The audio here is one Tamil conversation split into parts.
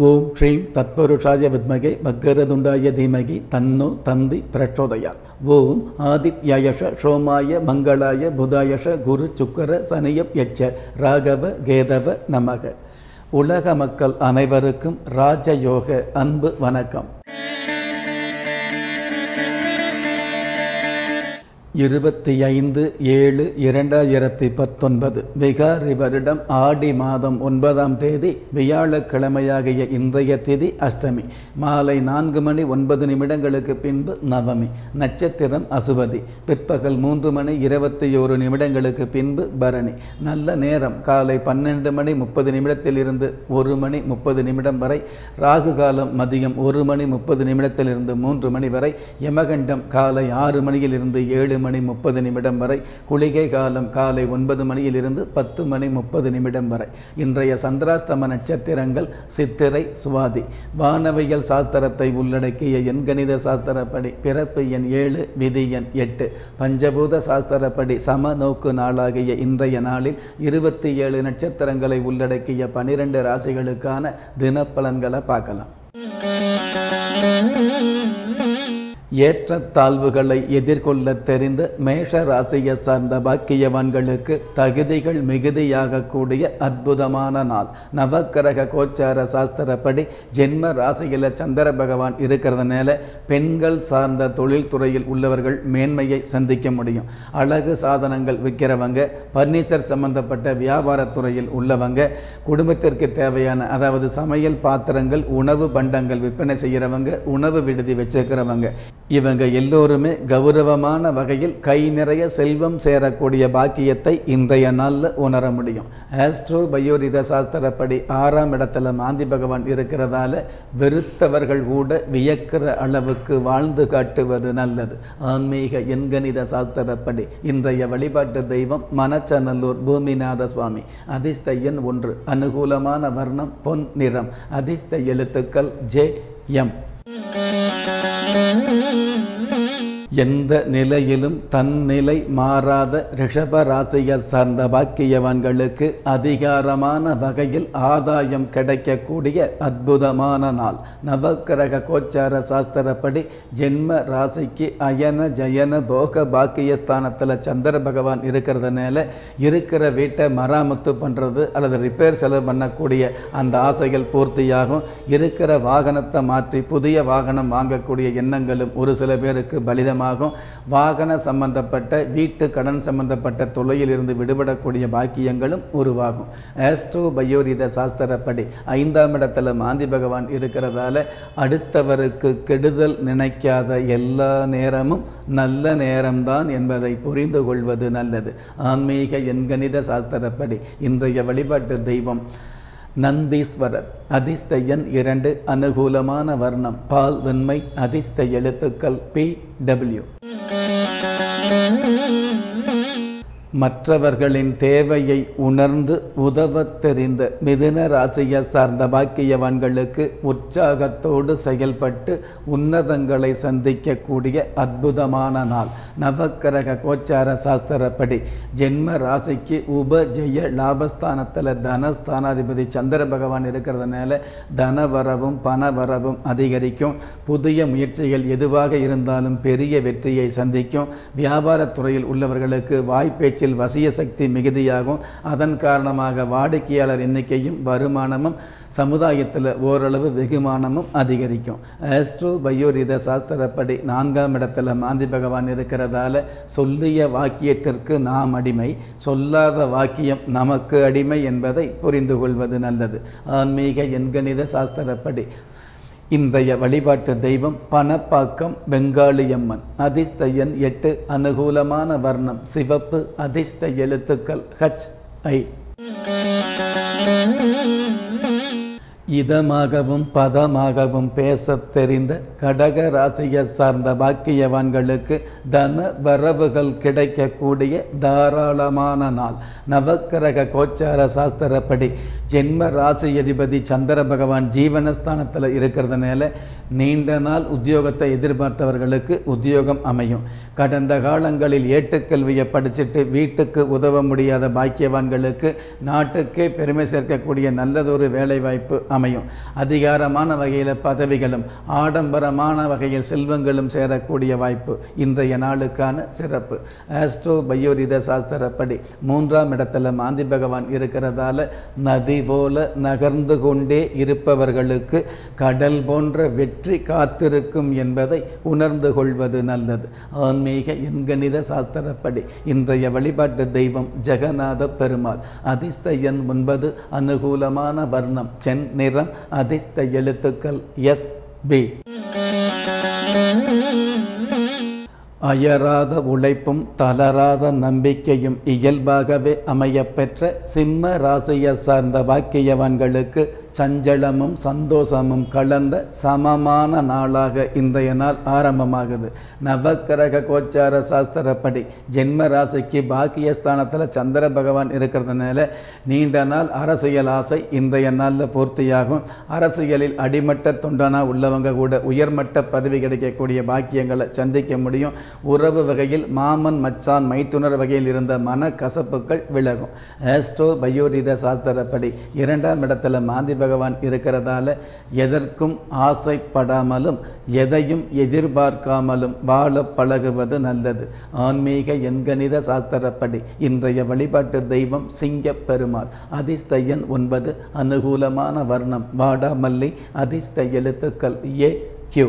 ஓம் ஸ்ரீம் தத்பருஷாய வித்மகே பக்கரதுண்டாய தீமகி தன்னோ தந்தி பிரச்சோதயா ஓம் ஆதித்யாயஷ சோமாய மங்களாய புதாயஷ குரு சுக்கர சனியப் யட்ச ராகவ கேதவ நமக உலக மக்கள் அனைவருக்கும் ராஜயோக அன்பு வணக்கம் இருபத்தி ஐந்து ஏழு இரண்டாயிரத்தி பத்தொன்பது விகாரி வருடம் ஆடி மாதம் ஒன்பதாம் தேதி வியாழக்கிழமையாகிய இன்றைய திதி அஷ்டமி மாலை நான்கு மணி ஒன்பது நிமிடங்களுக்கு பின்பு நவமி நட்சத்திரம் அசுபதி பிற்பகல் மூன்று மணி இருபத்தி ஓரு நிமிடங்களுக்கு பின்பு பரணி நல்ல நேரம் காலை பன்னெண்டு மணி முப்பது நிமிடத்தில் இருந்து ஒரு மணி முப்பது நிமிடம் வரை ராகு காலம் மதியம் ஒரு மணி முப்பது நிமிடத்திலிருந்து மூன்று மணி வரை யமகண்டம் காலை ஆறு மணியில் இருந்து ஏழு மணி முப்பது நிமிடம் வரை குளிகை காலம் காலை ஒன்பது மணியிலிருந்து பத்து மணி முப்பது நிமிடம் வரை இன்றைய சந்திராஷ்டம நட்சத்திரங்கள் சித்திரை சுவாதி வானவியல் சாஸ்திரத்தை உள்ளடக்கிய எண்கணித சாஸ்திரப்படி பிறப்பு எண் ஏழு விதி எண் எட்டு பஞ்சபூத சாஸ்திரப்படி சம நோக்கு நாளாகிய இன்றைய நாளில் இருபத்தி ஏழு நட்சத்திரங்களை உள்ளடக்கிய பனிரெண்டு ராசிகளுக்கான தினப்பலன்களை பார்க்கலாம் ஏற்றத்தாழ்வுகளை எதிர்கொள்ள தெரிந்த மேஷ ராசியை சார்ந்த பாக்கியவான்களுக்கு தகுதிகள் மிகுதியாகக்கூடிய அற்புதமான நாள் நவக்கிரக கோச்சார சாஸ்திரப்படி ஜென்ம ராசியில் சந்திர பகவான் இருக்கிறதுனால பெண்கள் சார்ந்த தொழில்துறையில் உள்ளவர்கள் மேன்மையை சந்திக்க முடியும் அழகு சாதனங்கள் விற்கிறவங்க பர்னிச்சர் சம்பந்தப்பட்ட வியாபாரத்துறையில் உள்ளவங்க குடும்பத்திற்கு தேவையான அதாவது சமையல் பாத்திரங்கள் உணவு பண்டங்கள் விற்பனை செய்கிறவங்க உணவு விடுதி வச்சிருக்கிறவங்க இவங்க எல்லோருமே கௌரவமான வகையில் கை நிறைய செல்வம் சேரக்கூடிய பாக்கியத்தை இன்றைய நாளில் உணர முடியும் ஆஸ்ட்ரோ பயோரித சாஸ்திரப்படி ஆறாம் இடத்துல மாந்தி பகவான் இருக்கிறதால வெறுத்தவர்கள் கூட வியக்கிற அளவுக்கு வாழ்ந்து காட்டுவது நல்லது ஆன்மீக எண்கணித சாஸ்திரப்படி இன்றைய வழிபாட்டு தெய்வம் மனச்சநல்லூர் பூமிநாத சுவாமி அதிர்ஷ்ட எண் ஒன்று அனுகூலமான வர்ணம் பொன் நிறம் அதிர்ஷ்ட எழுத்துக்கள் ஜே எம் எந்த நிலையிலும் தன்னிலை மாறாத ரிஷப ராசியை சார்ந்த பாக்கியவான்களுக்கு அதிகாரமான வகையில் ஆதாயம் கிடைக்கக்கூடிய அற்புதமான நாள் நவக்கிரக கோச்சார சாஸ்திரப்படி ஜென்ம ராசிக்கு அயன ஜயன போக பாக்கியஸ்தானத்தில் சந்திர பகவான் இருக்கிறதுனால இருக்கிற வீட்டை மராமத்து பண்ணுறது அல்லது ரிப்பேர் செலவு பண்ணக்கூடிய அந்த ஆசைகள் பூர்த்தியாகும் இருக்கிற வாகனத்தை மாற்றி புதிய வாகனம் வாங்கக்கூடிய எண்ணங்களும் ஒரு சில பேருக்கு பலிதம் ஆகும் வாகன சம்பந்தப்பட்ட வீட்டு கடன் சம்பந்தப்பட்ட தொல்லையிலிருந்து விடுபடக்கூடிய பாக்கியங்களும் உருவாகும் ஆஸ்ட்ரோ பயோரித சாஸ்திரப்படி ஐந்தாம் இடத்துல மாந்தி பகவான் இருக்கிறதால அடுத்தவருக்கு கெடுதல் நினைக்காத எல்லா நேரமும் நல்ல நேரம்தான் என்பதை புரிந்து கொள்வது நல்லது ஆன்மீக எண்கணித சாஸ்திரப்படி இன்றைய வழிபாட்டு தெய்வம் நந்தீஸ்வரர் அதிர்ஷ்ட எண் இரண்டு அனுகூலமான வர்ணம் பால் வெண்மை அதிர்ஷ்ட எழுத்துக்கள் பி டபிள்யூ மற்றவர்களின் தேவையை உணர்ந்து உதவத் தெரிந்த மிதுன ராசியை சார்ந்த பாக்கியவான்களுக்கு உற்சாகத்தோடு செயல்பட்டு உன்னதங்களை சந்திக்கக்கூடிய அற்புதமான நாள் நவக்கிரக கோச்சார சாஸ்திரப்படி ஜென்ம ராசிக்கு உபஜெய லாபஸ்தானத்தில் தனஸ்தானாதிபதி சந்திர பகவான் இருக்கிறதுனால தனவரவும் பணவரவும் அதிகரிக்கும் புதிய முயற்சிகள் எதுவாக இருந்தாலும் பெரிய வெற்றியை சந்திக்கும் வியாபாரத்துறையில் உள்ளவர்களுக்கு வாய்ப்பேச்சு பேச்சில் வசிய சக்தி மிகுதியாகும் அதன் காரணமாக வாடிக்கையாளர் எண்ணிக்கையும் வருமானமும் சமுதாயத்தில் ஓரளவு வெகுமானமும் அதிகரிக்கும் ஆஸ்ட்ரோ பயோரித சாஸ்திரப்படி நான்காம் இடத்துல மாந்தி பகவான் இருக்கிறதால சொல்லிய வாக்கியத்திற்கு நாம் அடிமை சொல்லாத வாக்கியம் நமக்கு அடிமை என்பதை புரிந்து கொள்வது நல்லது ஆன்மீக எண்கணித சாஸ்திரப்படி இன்றைய வழிபாட்டு தெய்வம் பணப்பாக்கம் பெங்காளியம்மன் அதிர்ஷ்ட எண் எட்டு அனுகூலமான வர்ணம் சிவப்பு அதிர்ஷ்ட எழுத்துக்கள் ஹச் ஐ இதமாகவும் பதமாகவும் பேசத் தெரிந்த கடக ராசியை சார்ந்த பாக்கியவான்களுக்கு தன வரவுகள் கிடைக்கக்கூடிய தாராளமான நாள் நவக்கிரக கோச்சார சாஸ்திரப்படி ஜென்ம ராசி அதிபதி சந்திர பகவான் ஜீவனஸ்தானத்தில் இருக்கிறதுனால நீண்ட நாள் உத்தியோகத்தை எதிர்பார்த்தவர்களுக்கு உத்தியோகம் அமையும் கடந்த காலங்களில் ஏட்டுக்கல்வியை படிச்சுட்டு வீட்டுக்கு உதவ முடியாத பாக்கியவான்களுக்கு நாட்டுக்கே பெருமை சேர்க்கக்கூடிய நல்லதொரு வேலைவாய்ப்பு அமையும் அதிகாரமான வகையில் பதவிகளும் ஆடம்பரமான வகையில் செல்வங்களும் சேரக்கூடிய வாய்ப்பு இன்றைய நாளுக்கான சிறப்பு ஆஸ்ட்ரோ பயோரித சாஸ்திரப்படி மூன்றாம் இடத்துல மாந்தி பகவான் இருக்கிறதால நதி போல நகர்ந்து கொண்டே இருப்பவர்களுக்கு கடல் போன்ற வெற்றி காத்திருக்கும் என்பதை உணர்ந்து கொள்வது நல்லது ஆன்மீக எண்கணித சாஸ்திரப்படி இன்றைய வழிபாட்டு தெய்வம் ஜெகநாத பெருமாள் அதிர்ஷ்ட எண் ஒன்பது அனுகூலமான வர்ணம் சென் நிறம் அதிர்ஷ்ட எழுத்துக்கள் எஸ் பி அயராத உழைப்பும் தளராத நம்பிக்கையும் இயல்பாகவே அமையப்பெற்ற சிம்ம ராசியை சார்ந்த பாக்கியவான்களுக்கு சஞ்சலமும் சந்தோஷமும் கலந்த சமமான நாளாக இன்றைய நாள் ஆரம்பமாகுது நவக்கிரக கோச்சார சாஸ்திரப்படி ஜென்ம ராசிக்கு பாக்கியஸ்தானத்தில் சந்திர பகவான் இருக்கிறதுனால நீண்ட நாள் அரசியல் ஆசை இன்றைய நாளில் பூர்த்தியாகும் அரசியலில் அடிமட்ட தொண்டனா உள்ளவங்க கூட உயர்மட்ட பதவி கிடைக்கக்கூடிய பாக்கியங்களை சந்திக்க முடியும் உறவு வகையில் மாமன் மச்சான் மைத்துனர் வகையில் இருந்த மன கசப்புகள் விலகும் ஆஸ்ட்ரோ பயோரித சாஸ்திரப்படி இரண்டாம் இடத்துல மாந்தி பகவான் இருக்கிறதால எதற்கும் ஆசைப்படாமலும் எதையும் எதிர்பார்க்காமலும் வாழ பழகுவது நல்லது ஆன்மீக எண்கணித சாஸ்திரப்படி இன்றைய வழிபாட்டு தெய்வம் சிங்க பெருமாள் அதிர்ஷ்ட எண் ஒன்பது அனுகூலமான வர்ணம் வாடாமல்லி அதிர்ஷ்ட எழுத்துக்கள் ஏ கியூ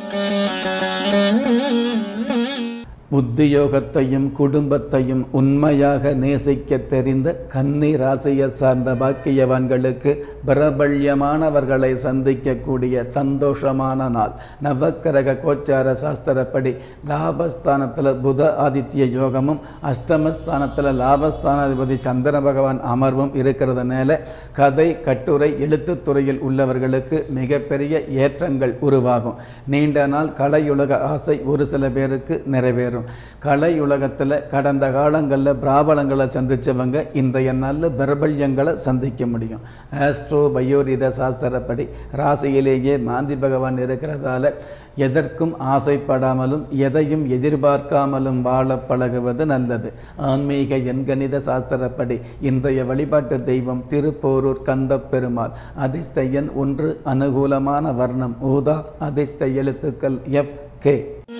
உத்தியோகத்தையும் குடும்பத்தையும் உண்மையாக நேசிக்க தெரிந்த கன்னி ராசியை சார்ந்த பாக்கியவான்களுக்கு பிரபல்யமானவர்களை சந்திக்கக்கூடிய சந்தோஷமான நாள் நவக்கிரக கோச்சார சாஸ்திரப்படி லாபஸ்தானத்தில் புத ஆதித்ய யோகமும் அஷ்டமஸ்தானத்தில் லாபஸ்தானாதிபதி சந்திர பகவான் அமர்வும் இருக்கிறதுனால கதை கட்டுரை எழுத்துத்துறையில் உள்ளவர்களுக்கு மிகப்பெரிய ஏற்றங்கள் உருவாகும் நீண்ட நாள் கலையுலக ஆசை ஒரு சில பேருக்கு நிறைவேறும் கலை உலகத்தில் கடந்த காலங்களில் பிராபலங்களை சந்தித்தவங்க இன்றைய நல்ல பிரபல்யங்களை சந்திக்க முடியும் ஆஸ்ட்ரோ பயோரித சாஸ்திரப்படி ராசியிலேயே மாந்தி பகவான் இருக்கிறதால எதற்கும் ஆசைப்படாமலும் எதையும் எதிர்பார்க்காமலும் வாழ பழகுவது நல்லது ஆன்மீக எண்கணித சாஸ்திரப்படி இன்றைய வழிபாட்டு தெய்வம் திருப்போரூர் கந்த பெருமாள் அதிர்ஷ்ட எண் ஒன்று அனுகூலமான வர்ணம் ஊதா அதிர்ஷ்ட எழுத்துக்கள் எஃப் கே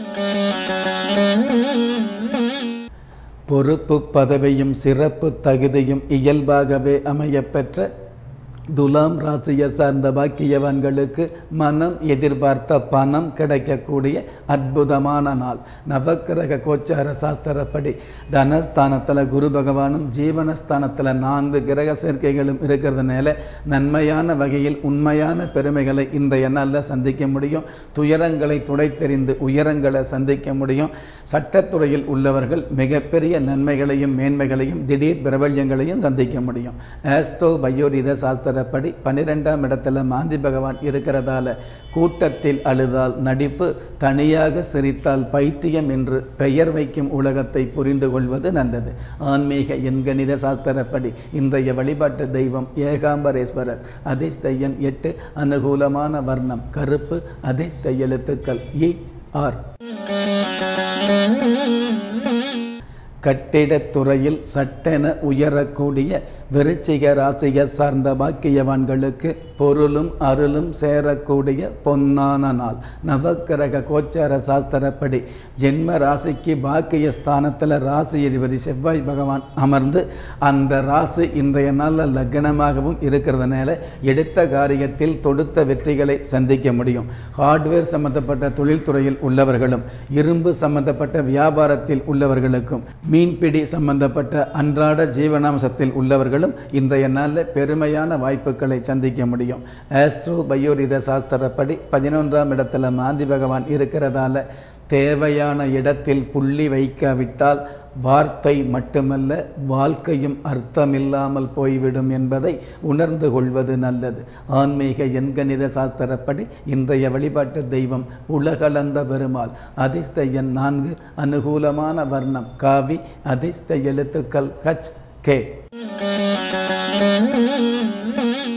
பொறுப்பு பதவியும் சிறப்பு தகுதியும் இயல்பாகவே அமையப்பெற்ற துலாம் ராசியை சார்ந்த பாக்கியவான்களுக்கு மனம் எதிர்பார்த்த பணம் கிடைக்கக்கூடிய அற்புதமான நாள் நவக்கிரக கோச்சார சாஸ்திரப்படி தனஸ்தானத்தில் குரு பகவானும் ஜீவனஸ்தானத்தில் நான்கு கிரக சேர்க்கைகளும் இருக்கிறதுனால நன்மையான வகையில் உண்மையான பெருமைகளை இன்றைய நாளில் சந்திக்க முடியும் துயரங்களை துடைத்தெறிந்து உயரங்களை சந்திக்க முடியும் சட்டத்துறையில் உள்ளவர்கள் மிகப்பெரிய நன்மைகளையும் மேன்மைகளையும் திடீர் பிரபல்யங்களையும் சந்திக்க முடியும் ஆஸ்ட்ரோ பயோரித சாஸ்திர சாஸ்திரப்படி பன்னிரெண்டாம் இடத்துல மாந்தி பகவான் இருக்கிறதால கூட்டத்தில் அழுதால் நடிப்பு தனியாக சிரித்தால் பைத்தியம் என்று பெயர் வைக்கும் உலகத்தை புரிந்து கொள்வது நல்லது ஆன்மீக எண்கணித சாஸ்திரப்படி இன்றைய வழிபாட்டு தெய்வம் ஏகாம்பரேஸ்வரர் அதிர்ஷ்ட எண் எட்டு அனுகூலமான வர்ணம் கருப்பு அதிர்ஷ்ட எழுத்துக்கள் இ ஆர் கட்டிடத்துறையில் சட்டென உயரக்கூடிய விருச்சிக ராசியை சார்ந்த பாக்கியவான்களுக்கு பொருளும் அருளும் சேரக்கூடிய பொன்னான நாள் நவக்கிரக கோச்சார சாஸ்திரப்படி ஜென்ம ராசிக்கு பாக்கிய ஸ்தானத்தில் ராசி அதிபதி செவ்வாய் பகவான் அமர்ந்து அந்த ராசி இன்றைய நாளில் லக்னமாகவும் இருக்கிறதுனால எடுத்த காரியத்தில் தொடுத்த வெற்றிகளை சந்திக்க முடியும் ஹார்ட்வேர் சம்பந்தப்பட்ட தொழில்துறையில் உள்ளவர்களும் இரும்பு சம்பந்தப்பட்ட வியாபாரத்தில் உள்ளவர்களுக்கும் மீன்பிடி சம்பந்தப்பட்ட அன்றாட ஜீவனாம்சத்தில் உள்ளவர்களும் இன்றைய நாளில் பெருமையான வாய்ப்புகளை சந்திக்க முடியும் ஆஸ்ட்ரோ பயோரித சாஸ்திரப்படி பதினொன்றாம் இடத்துல மாந்தி பகவான் இருக்கிறதால தேவையான இடத்தில் புள்ளி வைக்காவிட்டால் வார்த்தை மட்டுமல்ல வாழ்க்கையும் அர்த்தமில்லாமல் போய்விடும் என்பதை உணர்ந்து கொள்வது நல்லது ஆன்மீக எண்கணித சாஸ்திரப்படி இன்றைய வழிபாட்டு தெய்வம் உலகளந்த பெருமாள் அதிர்ஷ்ட எண் நான்கு அனுகூலமான வர்ணம் காவி அதிர்ஷ்ட எழுத்துக்கள் ஹச் கே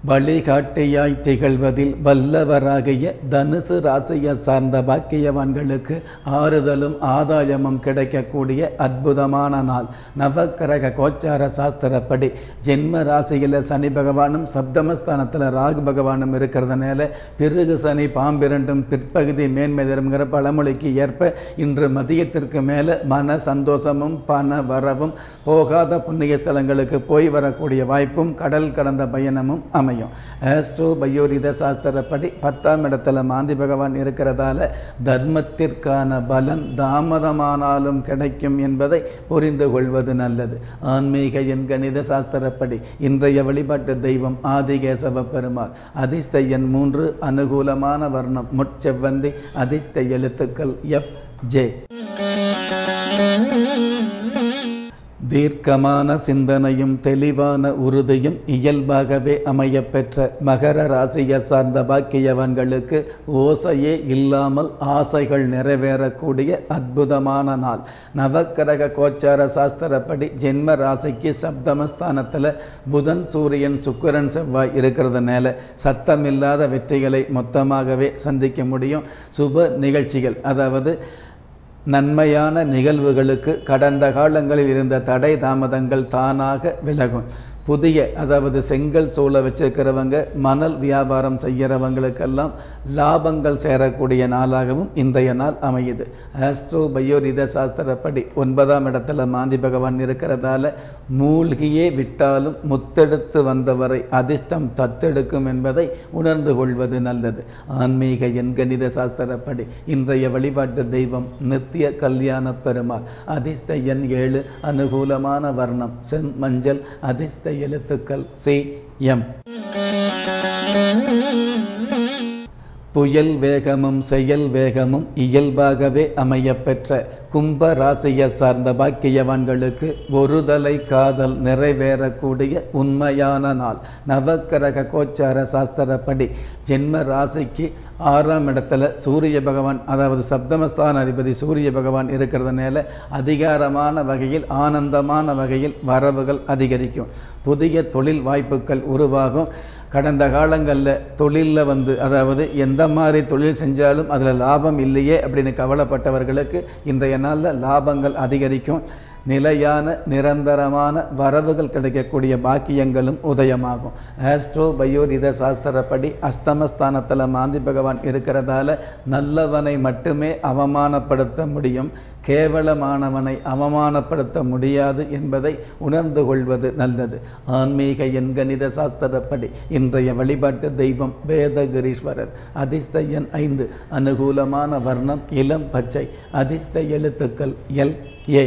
வழிகாட்டியாய் திகழ்வதில் வல்லவராகிய தனுசு ராசியை சார்ந்த பாக்கியவான்களுக்கு ஆறுதலும் ஆதாயமும் கிடைக்கக்கூடிய அற்புதமான நாள் நவக்கிரக கோச்சார சாஸ்திரப்படி ஜென்ம ராசியில் சனி பகவானும் சப்தமஸ்தானத்தில் ராகு பகவானும் இருக்கிறதுனால பிறகு சனி பாம்பிரண்டும் பிற்பகுதி மேன்மை தருங்கிற பழமொழிக்கு ஏற்ப இன்று மதியத்திற்கு மேலே மன சந்தோஷமும் பண வரவும் போகாத புண்ணிய ஸ்தலங்களுக்கு போய் வரக்கூடிய வாய்ப்பும் கடல் கடந்த பயணமும் அமையும் ஆஸ்ட்ரோ பயோரித சாஸ்திரப்படி பத்தாம் இடத்துல மாந்தி பகவான் இருக்கிறதால தர்மத்திற்கான பலன் தாமதமானாலும் கிடைக்கும் என்பதை புரிந்து கொள்வது நல்லது ஆன்மீக எண் கணித சாஸ்திரப்படி இன்றைய வழிபாட்டு தெய்வம் ஆதிகேசவ பெருமாள் அதிர்ஷ்ட எண் மூன்று அனுகூலமான வர்ணம் முட்செவ்வந்தி அதிர்ஷ்ட எழுத்துக்கள் எஃப் ஜே தீர்க்கமான சிந்தனையும் தெளிவான உறுதியும் இயல்பாகவே அமையப்பெற்ற மகர ராசியை சார்ந்த பாக்கியவான்களுக்கு ஓசையே இல்லாமல் ஆசைகள் நிறைவேறக்கூடிய அற்புதமான நாள் நவக்கிரக கோச்சார சாஸ்திரப்படி ஜென்ம ராசிக்கு சப்தமஸ்தானத்தில் புதன் சூரியன் சுக்கிரன் செவ்வாய் இருக்கிறதுனால சத்தமில்லாத வெற்றிகளை மொத்தமாகவே சந்திக்க முடியும் சுப நிகழ்ச்சிகள் அதாவது நன்மையான நிகழ்வுகளுக்கு கடந்த காலங்களில் இருந்த தடை தாமதங்கள் தானாக விலகும் புதிய அதாவது செங்கல் சூளை வச்சிருக்கிறவங்க மணல் வியாபாரம் செய்கிறவங்களுக்கெல்லாம் லாபங்கள் சேரக்கூடிய நாளாகவும் இன்றைய நாள் அமையுது ஆஸ்ட்ரோ பயோரித சாஸ்திரப்படி ஒன்பதாம் இடத்துல மாந்தி பகவான் இருக்கிறதால மூழ்கியே விட்டாலும் முத்தெடுத்து வந்தவரை அதிர்ஷ்டம் தத்தெடுக்கும் என்பதை உணர்ந்து கொள்வது நல்லது ஆன்மீக எண்கணித சாஸ்திரப்படி இன்றைய வழிபாட்டு தெய்வம் நித்திய கல்யாண பெருமாள் அதிர்ஷ்ட எண் ஏழு அனுகூலமான வர்ணம் செம் மஞ்சள் அதிர்ஷ்ட எழுத்துக்கள் சி எம் புயல் வேகமும் செயல் வேகமும் இயல்பாகவே அமையப்பெற்ற கும்ப ராசியை சார்ந்த பாக்கியவான்களுக்கு ஒருதலை காதல் நிறைவேறக்கூடிய உண்மையான நாள் நவக்கிரக கோச்சார சாஸ்திரப்படி ஜென்ம ராசிக்கு ஆறாம் இடத்துல சூரிய பகவான் அதாவது சப்தமஸ்தான அதிபதி சூரிய பகவான் இருக்கிறதுனால அதிகாரமான வகையில் ஆனந்தமான வகையில் வரவுகள் அதிகரிக்கும் புதிய தொழில் வாய்ப்புகள் உருவாகும் கடந்த காலங்களில் தொழிலில் வந்து அதாவது எந்த மாதிரி தொழில் செஞ்சாலும் அதில் லாபம் இல்லையே அப்படின்னு கவலைப்பட்டவர்களுக்கு இன்றைய நாளில் லாபங்கள் அதிகரிக்கும் நிலையான நிரந்தரமான வரவுகள் கிடைக்கக்கூடிய பாக்கியங்களும் உதயமாகும் ஆஸ்ட்ரோ பயோரித சாஸ்திரப்படி அஷ்டமஸ்தானத்தில் மாந்தி பகவான் இருக்கிறதால நல்லவனை மட்டுமே அவமானப்படுத்த முடியும் கேவலமானவனை அவமானப்படுத்த முடியாது என்பதை உணர்ந்து கொள்வது நல்லது ஆன்மீக எண்கணித சாஸ்திரப்படி இன்றைய வழிபாட்டு தெய்வம் வேதகிரீஸ்வரர் அதிர்ஷ்ட எண் ஐந்து அனுகூலமான வர்ணம் இளம் பச்சை அதிர்ஷ்ட எழுத்துக்கள் எல் ஏ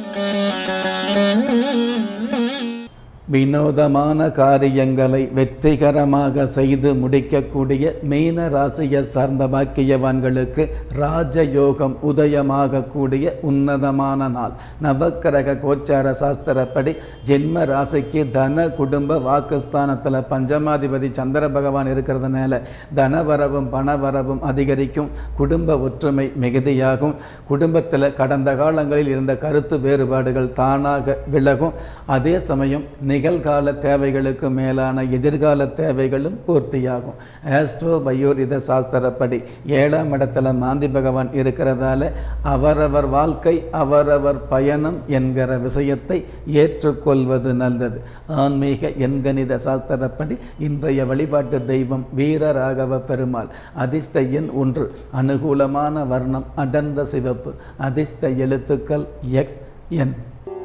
வினோதமான காரியங்களை வெற்றிகரமாக செய்து முடிக்கக்கூடிய மீன ராசியை சார்ந்த பாக்கியவான்களுக்கு ராஜயோகம் உதயமாகக்கூடிய உன்னதமான நாள் நவக்கிரக கோச்சார சாஸ்திரப்படி ஜென்ம ராசிக்கு தன குடும்ப வாக்குஸ்தானத்தில் பஞ்சமாதிபதி சந்திர பகவான் இருக்கிறதுனால தனவரவும் பணவரவும் அதிகரிக்கும் குடும்ப ஒற்றுமை மிகுதியாகும் குடும்பத்தில் கடந்த காலங்களில் இருந்த கருத்து வேறுபாடுகள் தானாக விலகும் அதே சமயம் நிகழ்கால தேவைகளுக்கு மேலான எதிர்கால தேவைகளும் பூர்த்தியாகும் ஆஸ்ட்ரோ பயோரித சாஸ்திரப்படி ஏழாம் இடத்துல மாந்தி பகவான் இருக்கிறதால அவரவர் வாழ்க்கை அவரவர் பயணம் என்கிற விஷயத்தை ஏற்றுக்கொள்வது நல்லது ஆன்மீக எண்கணித சாஸ்திரப்படி இன்றைய வழிபாட்டு தெய்வம் வீரராகவ பெருமாள் அதிர்ஷ்ட எண் ஒன்று அனுகூலமான வர்ணம் அடர்ந்த சிவப்பு அதிர்ஷ்ட எழுத்துக்கள் எக்ஸ் என்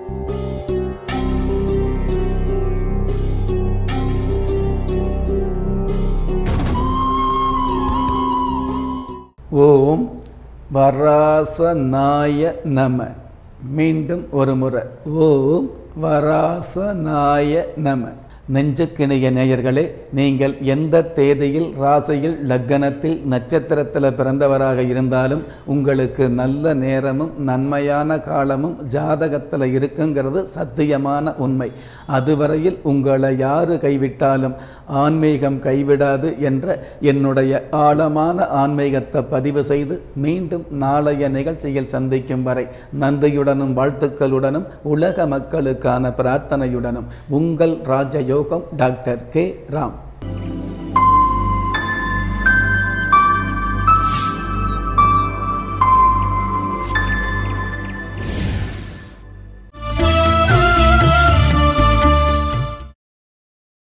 ஓம் வராசநாய நம மீண்டும் ஒரு முறை ஓம் வராசநாய நம நெஞ்சுக்கிணைய நேயர்களே நீங்கள் எந்த தேதியில் ராசியில் லக்கணத்தில் நட்சத்திரத்தில் பிறந்தவராக இருந்தாலும் உங்களுக்கு நல்ல நேரமும் நன்மையான காலமும் ஜாதகத்தில் இருக்குங்கிறது சத்தியமான உண்மை அதுவரையில் உங்களை யாரு கைவிட்டாலும் ஆன்மீகம் கைவிடாது என்ற என்னுடைய ஆழமான ஆன்மீகத்தை பதிவு செய்து மீண்டும் நாளைய நிகழ்ச்சியில் சந்திக்கும் வரை நன்றியுடனும் வாழ்த்துக்களுடனும் உலக மக்களுக்கான பிரார்த்தனையுடனும் உங்கள் ராஜயோகம் டாக்டர் கே ராம்